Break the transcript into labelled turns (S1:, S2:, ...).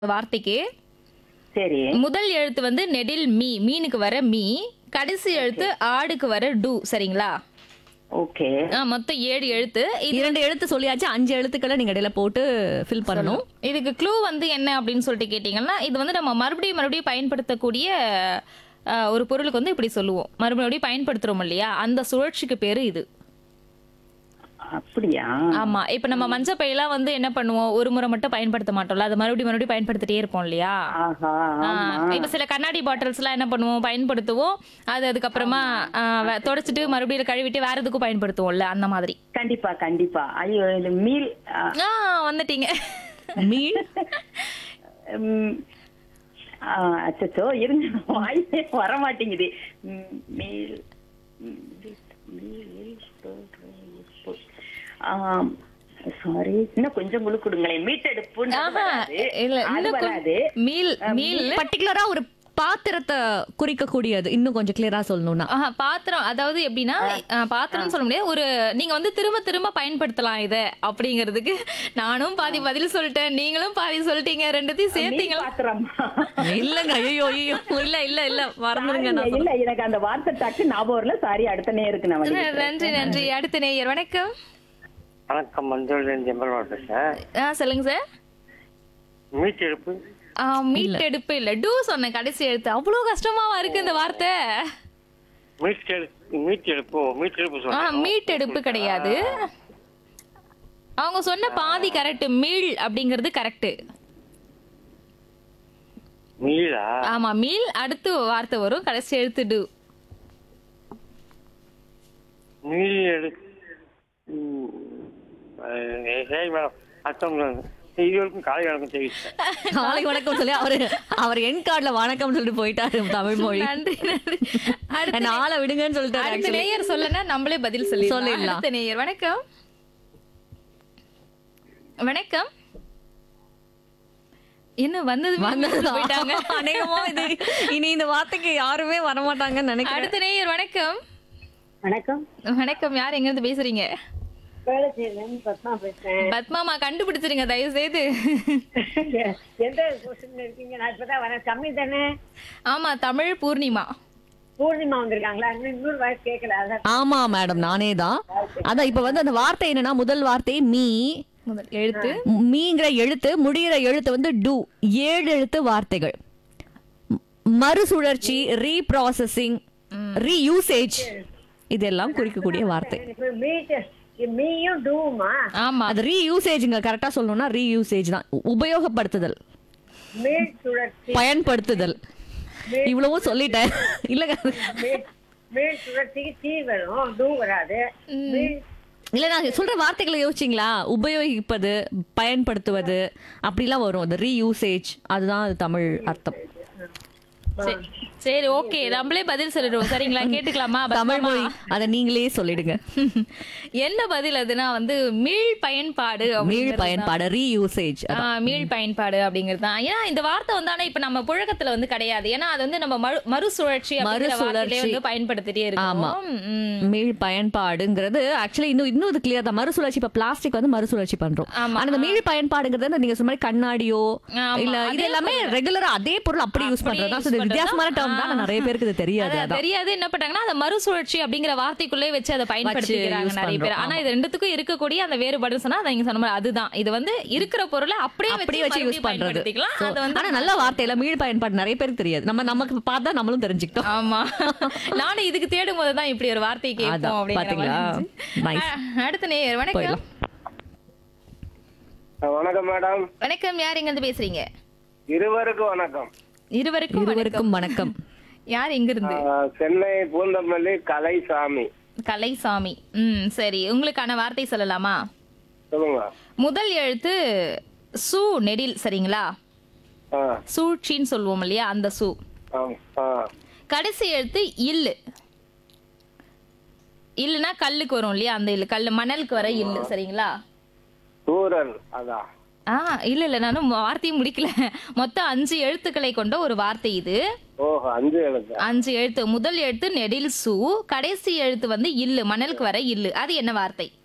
S1: வார்த்தைக்கு
S2: சரி
S1: முதல் எழுத்து வந்து நெடில் மீ மீனுக்கு வர மீ கடைசி எழுத்து ஆடுக்கு வர டு சரிங்களா
S2: ஓகே
S1: ஆ, மொத்தம் ஏழு எழுத்து இது
S3: இரண்டு எழுத்து சொல்லியாச்சு அஞ்சு எழுத்துக்களை நீங்க இடையில போட்டு ஃபில் பண்ணணும்
S1: இதுக்கு க்ளூ வந்து என்ன அப்படின்னு சொல்லிட்டு கேட்டிங்கன்னா இது வந்து நம்ம மறுபடியும் மறுபடியும் பயன்படுத்தக்கூடிய ஆ, ஒரு பொருளுக்கு வந்து இப்படி சொல்லுவோம் மறுபடியும் பயன்படுத்துறோம் இல்லையா அந்த சுழற்சிக்கு பேரு இது
S2: அப்படியா
S1: ஆமா இப்ப நம்ம மஞ்சள் பையெல்லாம் வந்து என்ன பண்ணுவோம் ஒரு முறை மட்டும் பயன்படுத்த மாட்டோம்ல அதை மறுபடியும் மறுபடியும் பயன்படுத்திட்டே இருப்போம் இல்லையா
S2: ஆஹா
S1: ஆ,
S2: ஆமா
S1: இப்ப சில கண்ணாடி பாட்டில்ஸ் எல்லாம் என்ன பண்ணுவோம் பயன்படுத்துவோம் அது அதுக்கப்புறமா ஆ, வ- தொடச்சிட்டு மறுபடியும் கழுவிட்டு வேற எதுக்கும் பயன்படுத்துவோம்ல அந்த மாதிரி
S2: கண்டிப்பா கண்டிப்பா ஐயோ இது மீல் ஆ,
S1: ஆ வந்துட்டீங்க
S3: மீன்
S2: ம், ஆ, அச்சச்சோ இருங்க வாயிலே வர மாட்டேங்குது ம், மீல் ம், மீல் உப்பு. ஆம், சாரி இன்னும் கொஞ்சம் குழு கொடுங்களேன் மீட்டெடுப்புன்னு அது
S1: ஆஹா,
S2: வராது.
S1: இல்ல
S2: அது
S1: இன்னும் கொ-
S2: வராது
S1: மீல் மீல்
S3: பர்டிகுலரா ஒரு பாத்திரத்தை குறிக்கக்கூடியது இன்னும் கொஞ்சம் கிளியரா சொல்லணும்னா
S1: ஆஹா, பாத்திரம் அதாவது எப்படின்னா ஆ, பாத்திரம்னு சொல்ல முடியாது ஒரு நீங்க வந்து திரும்ப திரும்ப பயன்படுத்தலாம் இத அப்படிங்கிறதுக்கு நானும் பாதி பதில் சொல்லிட்டேன் நீங்களும் பாதி சொல்லிட்டீங்க ரெண்டுத்தையும்
S2: மீல்
S1: சேர்த்தீங்களா
S2: பாத்திரமா
S3: இல்லங்க ஐயோ ஐயோ இல்ல இல்ல இல்ல மறந்துருங்க நான்
S2: இல்ல எனக்கு அந்த வார்த்தை டக்கு ஞாபகம் வரல சாரி அடுத்த நேருக்கு நான் வந்து
S1: நன்றி நன்றி அடுத்த நேயர் வணக்கம்
S4: வணக்கம் மஞ்சள் ஜெம்பல் பேசுறேன்
S1: ஆ சொல்லுங்க சார்
S4: மீட் எடுப்பு
S1: ஆ, மீட் எடுப்பு இல்ல டூ சொன்னேன் கடைசி எழுத்து அவ்வளவு கஷ்டமாவா இருக்கு இந்த வார்த்தை
S4: மீட் எடுப்பு மீட் எடுப்பு மீட் எடுப்பு
S1: ஆ
S4: சொல்றேன்
S1: மீட் எடுப்பு கிடையாது அவங்க சொன்ன பாதி கரெக்ட் மீள் அப்படிங்கிறது கரெக்ட்
S4: மீளா
S1: ஆமா மீள் அடுத்து வார்த்தை வரும் கடைசி எழுத்து டு
S4: மீள் எடு ம், அஹ் சரி மேடம் அர்த்தம் இது வரைக்கும் காலை வணக்கம் தெரிவிச்சேன்
S3: காலை வணக்கம் சொல்லி அவரு அவர் என் கார்டுல வணக்கம் சொல்லிட்டு போயிட்டாரு தமிழ் மொழி
S1: நன்றி நன்றி அடுத்த
S3: என்ன ஆளை விடுங்கன்னு சொல்லிட்டாரு
S1: அடுத்த
S3: actually.
S1: நேயர் சொல்லனா நம்மளே பதில் சொல்லி
S3: சொல்லிடலாம்.
S1: அடுத்த நேயர் வணக்கம் வணக்கம் என்ன வந்தது
S3: வந்தது
S1: போயிட்டாங்க
S3: அநேகமா இது இனி இந்த வார்த்தைக்கு யாருமே வரமாட்டாங்கன்னு நினைக்கிறேன்
S1: அடுத்த நேயர் வணக்கம்
S5: வணக்கம்
S1: வணக்கம் யார் எங்க இருந்து பேசுறீங்க
S5: வேலை செய்யலன்னு பத்மா பேசுறேன்
S1: பத்மாமா கண்டுபிடிச்சிருங்க தயவு செய்து
S5: எந்த கொஸ்டின் இருக்கீங்க நான் இப்பதான் வரேன் கம்மி தானே
S1: ஆமா தமிழ் பூர்ணிமா
S5: பூர்ணிமா வந்திருக்காங்களா இன்னும் இன்னொரு வாய்ஸ் கேட்கல அதான்
S3: ஆமா மேடம் நானே தான் அதான் இப்ப வந்து அந்த வார்த்தை என்னன்னா முதல் வார்த்தை மீ
S1: முதல் எழுத்து
S3: மீங்கிற எழுத்து முடிகிற எழுத்து வந்து டு ஏழு எழுத்து வார்த்தைகள் ம- மறுசுழற்சி ரீப்ராசஸிங் ரீயூசேஜ் இதெல்லாம் குறிக்கக்கூடிய வார்த்தை
S5: இப்ப மீட் மீயும் டூமா
S1: ஆமா
S3: அது ரீயூசேஜ்ங்க கரெக்டா சொல்லணும்னா ரீயூசேஜ் தான் உ- உபயோகப்படுத்துதல்
S5: மீட் சுழற்சி
S3: பயன்படுத்துதல் இவ்வளவும் சொல்லிட்டேன் இல்லங்க
S5: மீட் மீட் சுழற்சிக்கு தீ வரும் டூ வராது மீட்
S3: இல்ல நான் சொல்ற வார்த்தைகளை யோசிச்சிங்களா உபயோகிப்பது பயன்படுத்துவது அப்படிலாம் வரும் அந்த ரீயூசேஜ் அதுதான் அது தமிழ் அர்த்தம்
S1: சரி, சரி ஓகே நம்மளே பதில் சொல்லிடுவோம் சரிங்களா கேட்டுக்கலாமா
S3: தமிழ்
S1: பத்மாமா?
S3: மொழி அதை நீங்களே சொல்லிடுங்க
S1: என்ன பதில் அதுனா வந்து மீள் பயன்பாடு
S3: மீள்
S1: அப்படிங்கிறது தான்.
S3: பயன்பாடு ரீயூசேஜ்
S1: ஆ, மீள் பயன்பாடு அப்படிங்கிறது தான் ஏன்னா இந்த வார்த்தை வந்து ஆனா இப்ப நம்ம புழக்கத்துல வந்து கிடையாது ஏன்னா அது வந்து நம்ம மறு மறுசுழற்சி அப்படிங்கிற வார்த்தையிலே
S3: மறுசுழற்சி.
S1: வந்து பயன்படுத்திட்டே
S3: ஆமா.
S1: இருக்கோம் ம்.
S3: மீள் பயன்பாடுங்கிறது ஆக்சுவலி இன்னும் இன்னும் இது கிளியர் தான் மறுசுழற்சி இப்ப பிளாஸ்டிக் வந்து மறுசுழற்சி பண்றோம்
S1: ஆமா.
S3: ஆனா இந்த மீள் பயன்பாடுங்கிறது நீங்க சொன்ன மாதிரி கண்ணாடியோ
S1: ஆமா,
S3: இல்ல
S1: அதே
S3: இது எல்லாமே ரெகுலரா அதே பொருள் அப்படி யூஸ்
S1: அப்படியே
S3: பண்றது தான்
S1: use
S3: So, இது
S1: பண்றது
S3: வித்தியாசமான
S1: தான்.
S3: டேர்ம் தான் ஆனா நிறைய பேருக்கு இது தெரியாது
S1: அது
S3: அதான்
S1: தெரியாது என்ன பண்றாங்கன்னா அதை மறுசுழற்சி அப்படிங்கிற வார்த்தைக்குள்ளே வச்சு அதை பயன்படுத்திக்கிறாங்க
S3: use
S1: நிறைய பேர்
S3: பண்றோம்,
S1: ஆனா
S3: ஆமா.
S1: இது ரெண்டுத்துக்கும் இருக்கக்கூடிய அந்த வேறுபாடு சொன்னா அதை நீங்க சொன்ன மாதிரி அதுதான் இது வந்து இருக்கிற பொருளை அப்படியே
S3: அப்படியே வச்சு யூஸ்
S1: மறுபடியும்
S3: பண்றது
S1: பயன்படுத்திக்கலாம்
S3: So,
S1: அது வந்து
S3: ஆனா நல்ல வார்த்தையில மீள் பயன்பாடு நிறைய பேருக்கு தெரியாது நம்ம நமக்கு பார்த்தா நம்மளும் தெரிஞ்சுக்கிட்டோம்
S1: ஆமா நானும் இதுக்கு தேடும் போது தான் இப்படி ஒரு வார்த்தை கேட்போம்
S3: அதான்,
S1: அப்படிங்கிற
S3: பாத்தீங்களா?
S1: மாதிரி
S3: Nice.
S1: அ- அடுத்த நேயர் வணக்கம்
S3: போயிடலாம்.
S4: வணக்கம் மேடம்
S1: வணக்கம் யார் எங்க இருந்து பேசுறீங்க
S4: இருவருக்கும் வணக்கம்
S1: இருவருக்கும் வணக்கம்
S3: இருவருக்கும் வணக்கம்
S1: யார் எங்க இருந்து
S4: ஆஹ் சென்னை பூந்தமல்லி கலைசாமி
S1: கலைசாமி ம் சரி உங்களுக்கான வார்த்தை சொல்லலாமா
S4: சொல்லுங்க
S1: முதல் எழுத்து சு நெடில் சரிங்களா
S4: ஆ
S1: சூழ்ச்சின்னு சொல்லுவோம் இல்லையா அந்த சு
S4: ஆம், ஆ
S1: கடைசி எழுத்து இல்லு இல்லுனா கல்லுக்கு வரும் இல்லையா அந்த இல்லு கல்லு மணலுக்கு வர இல்லு சரிங்களா
S4: சூரன் அதான்
S1: ஆ இல்ல இல்ல நானும் வார்த்தையும் முடிக்கல மொத்தம் அஞ்சு எழுத்துக்களை கொண்ட ஒரு வார்த்தை இது
S4: ஓஹோ அஞ்சு எழுத்து
S1: அஞ்சு எழுத்து முதல் எழுத்து நெடில் சு கடைசி எழுத்து வந்து இல்லு மணலுக்கு வர இல்லு அது என்ன வார்த்தை